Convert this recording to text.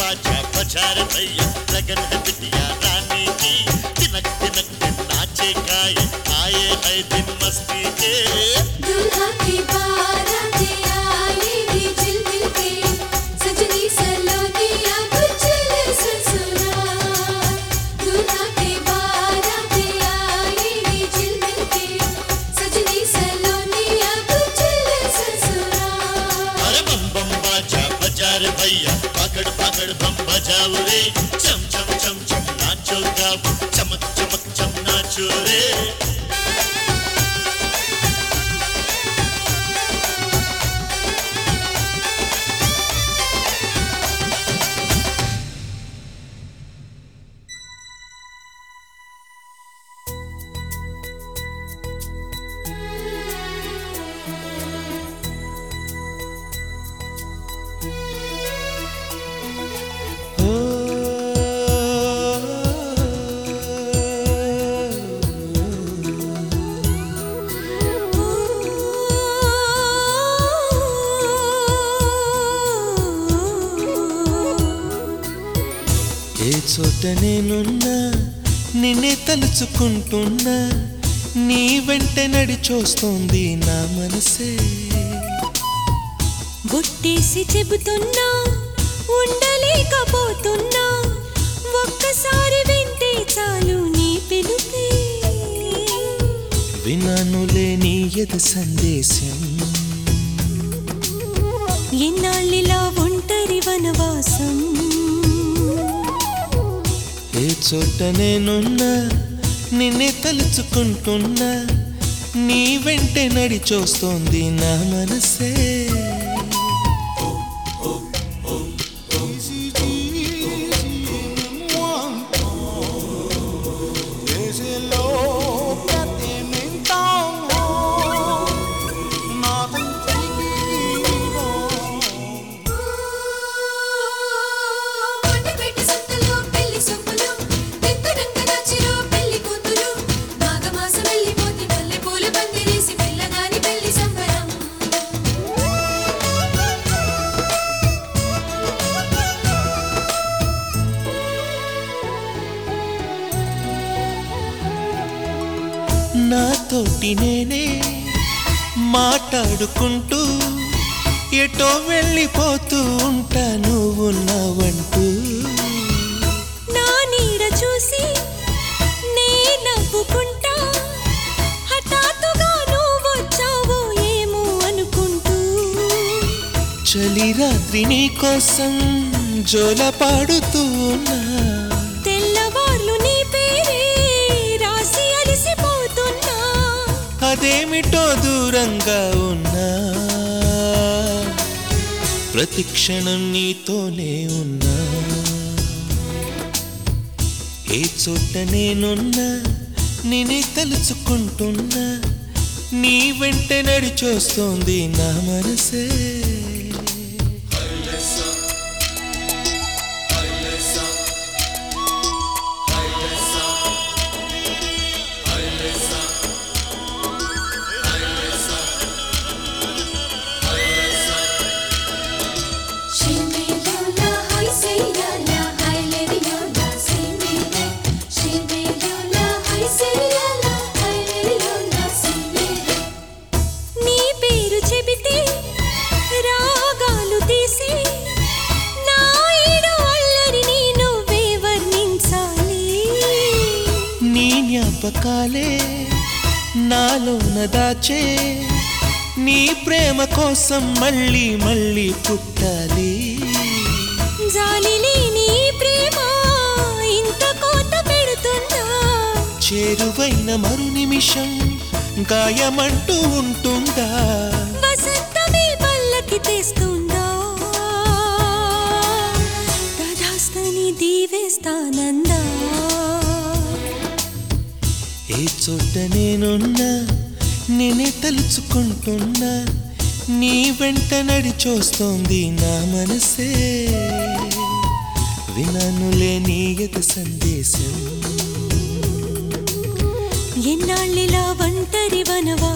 बाजा बजा रे भैया लगन है बिटिया रानी की तिनक तिनक दिन नाचे गाए आए है दिन मस्ती के दुल्हा की बारात आएगी झिलमिल के सजनी सलोनी अब चले ससुराल दुल्हा की बारात आएगी झिलमिल के सजनी सलोनी अब चले ससुराल अरे बम बम बाजा बजा रे भैया पाकड़ पाकड़ बम बजाओ रे चम चम चम चम नाचो गाओ चमक चमक चम नाचो रे ఏ చోట నేనున్నా నిన్నే తలుచుకుంటున్నా నీ వెంట నడిచోస్తోంది నా మనసే బొట్టేసి చెబుతున్నా ఉండలేకపోతున్నా ఒక్కసారి వింటే చాలు నీ పిలుపే వినానులే నీ ఎదు సందేశం ఎన్నాళ్ళిలా ఒంటరి వనవాసం ఏ చోట నేనున్నా నిన్నే తలుచుకుంటున్నా నీ వెంటే నడిచోస్తోంది నా మనసే కొండపేట సంతలో పెళ్లి సొప్పులు పెద్దరంగ నాచిలో పెళ్లి కూతురు మాఘమాసం వెళ్ళిపోతే మల్లె పూల పందిరేసి పిల్లగాని పెళ్లి సంబరం నాతోటి నేనే మాట్లాడుకుంటూ ఎటో వెళ్ళిపోతూ ఉంటా నువ్వు నావంటూ నా నీడ చూసి నే నవ్వుకుంటా హఠాత్తుగా నువ్వు వచ్చావో ఏమో అనుకుంటూ చలి రాత్రి నీ కోసం జోల పాడుతూ ఉన్నా తెల్లవార్లు నీ పేరే రాసి అలసిపోతున్నా అదేమిటో దూరంగా ఉన్నా ప్రతి క్షణం నీతోనే ఉన్నా ఏ చోట నేనున్నా నేనే తలుచుకుంటున్నా నీ వెంట నడిచోస్తోంది నా మనసే Shimmeyola, hi Seyala, hi Leriyola, Simmele. Shimmeyola, hi Seyala, hi Leriyola, Simmele. నీ పేరు చెబితే రాగాలు తీసి నా ఈడు అల్లరిని నువ్వే వర్ణించాలి నీ జ్ఞాపకాలే నాలోన దాచే నీ ప్రేమ కోసం మళ్ళీ మళ్ళీ పుట్టాలి జాలి లేని ఈ ప్రేమ ఇంత కోత పెడుతుందా చేరువైన మరు నిమిషం గాయమంటూ ఉంటుందా వసంతమే పల్లకి తెస్తుందా తదాస్తని దీవేస్తానందా ఏ చోట నేనున్నా నేనే తలుచుకుంటున్నా నీ వెంట నడిచోస్తోంది నా మనసే విననులే నీ ఎద సందేశం ఎన్నాళ్ళిలా ఒంటరి వనవా